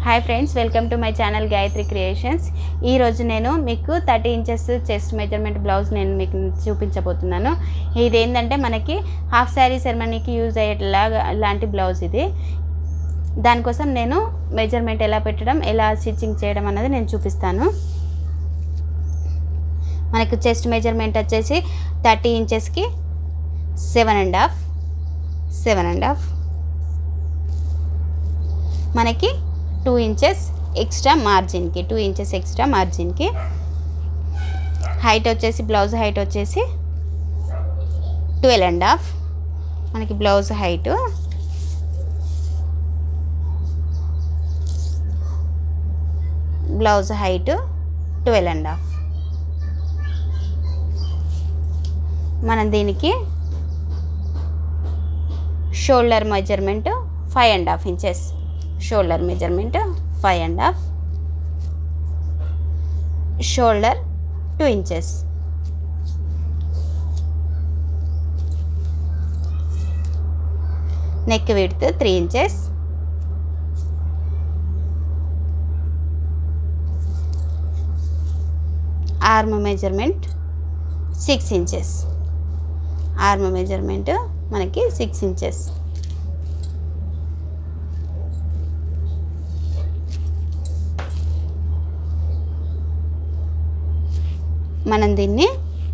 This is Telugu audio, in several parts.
hi friends welcome to my channel Gayatri creations ఈరోజు నేను మీకు thirty inches chest measurement blouse నేను మీకు చూపించబోతున్నాను ఇది ఏంటంటే మనకి హాఫ్ శారీ సెరమనీకి యూజ్ అయ్యేలాగా లాంటి బ్లౌజ్ ఇది దానికోసం నేను మెజర్మెంట్ ఎలా పెట్టడం ఎలా స్టిచ్చింగ్ చేయడం అన్నది నేను చూపిస్తాను మనకు చెస్ట్ మెజర్మెంట్ వచ్చేసి థర్టీ ఇంచెస్కి seven and half seven and half మనకి టూ ఇంచెస్ ఎక్స్ట్రా మార్జిన్కి టూ ఇంచెస్ ఎక్స్ట్రా మార్జిన్కి హైట్ వచ్చేసి బ్లౌజ్ హైట్ వచ్చేసి ట్వెల్వ్ అండ్ హాఫ్ మనకి blouse height blouse height twelve and half మనం దీనికి shoulder measurement five and half inches shoulder measurement five and half shoulder two inches neck width three inches arm measurement six inches arm measurement మనకి సిక్స్ ఇంచెస్ మనం దీన్ని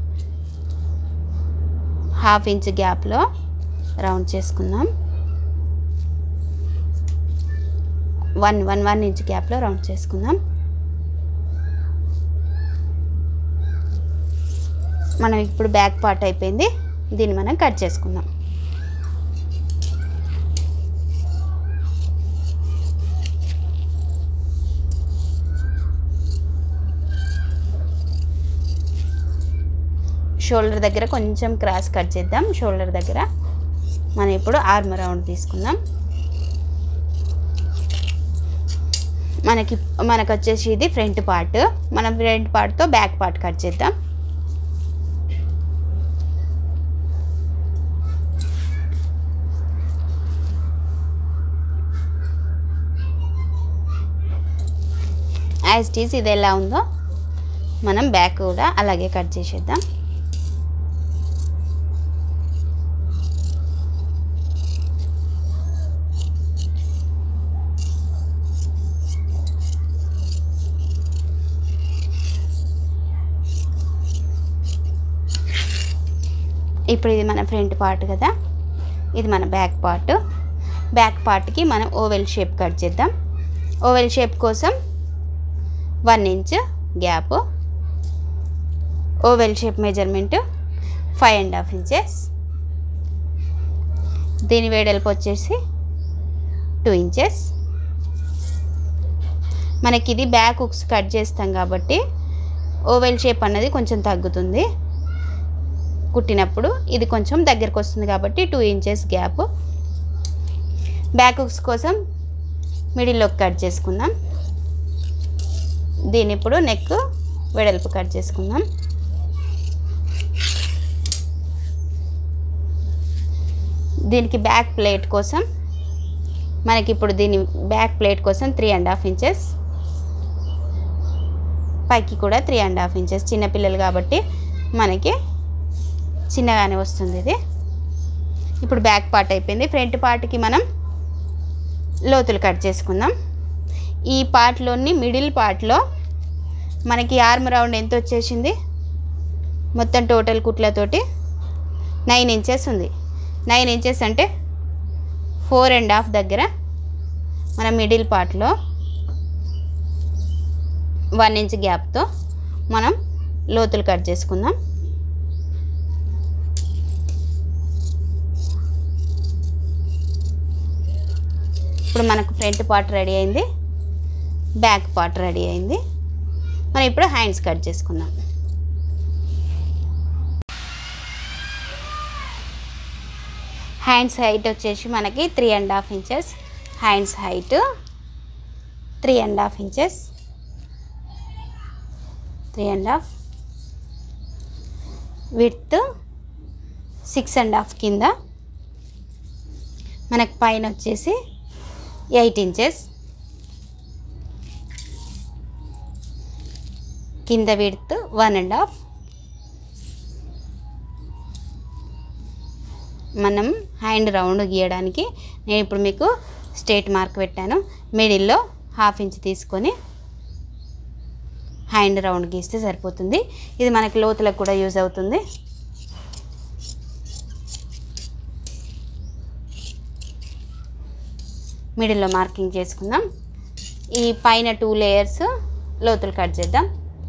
హాఫ్ ఇంచ్ గ్యాప్లో రౌండ్ చేసుకుందాం వన్ వన్ వన్ ఇంచ్ గ్యాప్లో రౌండ్ చేసుకుందాం మనం ఇప్పుడు బ్యాక్ పార్ట్ అయిపోయింది దీన్ని మనం కట్ చేసుకుందాం షోల్డర్ దగ్గర కొంచెం క్రాస్ కట్ చేద్దాం షోల్డర్ దగ్గర మనం ఇప్పుడు ఆర్మ్ రౌండ్ తీసుకుందాం మనకి మనకు వచ్చేసి ఇది ఫ్రంట్ పార్ట్ మనం ఫ్రంట్ పార్ట్తో బ్యాక్ పార్ట్ కట్ చేద్దాం యాజ్ టీజ్ ఇది ఎలా ఉందో మనం బ్యాక్ కూడా అలాగే కట్ చేసేద్దాం ఇప్పుడు ఇది మన ఫ్రంట్ పార్ట్ కదా ఇది మన బ్యాక్ పార్ట్ బ్యాక్ పార్ట్కి మనం ఓవెల్ షేప్ కట్ చేద్దాం ఓవెల్ షేప్ కోసం one inch gap oval shape measurement five and half inches దీని వేడల్పు వచ్చేసి టూ ఇంచెస్ మనకి ఇది బ్యాక్ హుక్స్ కట్ చేస్తాం కాబట్టి ఓవెల్ షేప్ అన్నది కొంచెం తగ్గుతుంది కుట్టినప్పుడు ఇది కొంచెం దగ్గరకు వస్తుంది కాబట్టి two inches gap back hooks కోసం మిడిల్లోకి కట్ చేసుకుందాం దీని ఇప్పుడు నెక్ వెడల్పు కట్ చేసుకుందాం దీనికి బ్యాక్ ప్లేట్ కోసం మనకి ఇప్పుడు దీని బ్యాక్ ప్లేట్ కోసం త్రీ అండ్ హాఫ్ ఇంచెస్ పైకి కూడా త్రీ అండ్ హాఫ్ ఇంచెస్ చిన్నపిల్లలు కాబట్టి మనకి చిన్నగానే వస్తుంది ఇది ఇప్పుడు బ్యాక్ పార్ట్ అయిపోయింది ఫ్రంట్ పార్ట్కి మనం లోతులు కట్ చేసుకుందాం ఈ పార్ట్లోని మిడిల్ పార్ట్లో మనకి ఆర్మ్ రౌండ్ ఎంత వచ్చేసింది మొత్తం టోటల్ కుట్లతోటి నైన్ ఇంచెస్ ఉంది నైన్ ఇంచెస్ అంటే ఫోర్ అండ్ హాఫ్ దగ్గర మన మిడిల్ పార్ట్లో వన్ ఇంచ్ గ్యాప్తో మనం లోతులు కట్ చేసుకుందాం ఇప్పుడు మనకు ఫ్రంట్ పార్ట్ రెడీ అయింది బ్యాక్ పార్ట్ రెడీ అయింది మనం ఇప్పుడు హ్యాండ్స్ కట్ చేసుకుందాం హ్యాండ్స్ హైట్ వచ్చేసి మనకి three and half inches hands height three and half inches three and half with six and half కింద మనకు పైన వచ్చేసి ఎయిట్ ఇంచెస్ కింద విడ్త్ వన్ అండ్ హాఫ్ మనం హ్యాండ్ రౌండ్ గీయడానికి నేను ఇప్పుడు మీకు స్ట్రేట్ మార్క్ పెట్టాను మిడిల్లో హాఫ్ ఇంచ్ తీసుకొని హ్యాండ్ రౌండ్ గీస్తే సరిపోతుంది ఇది మనకి లోతులకు కూడా యూజ్ అవుతుంది మిడిల్లో మార్కింగ్ చేసుకుందాం ఈ పైన టూ లేయర్స్ లోతులు కట్ చేద్దాం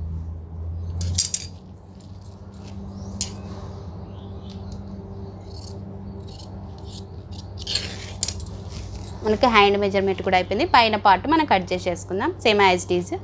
మనకి హ్యాండ్ మెజర్మెంట్ కూడా అయిపోయింది పైన పార్ట్ మనం కట్ చేసేసుకుందాం సేమ్ యాజ్ ఇట్ ఈజ్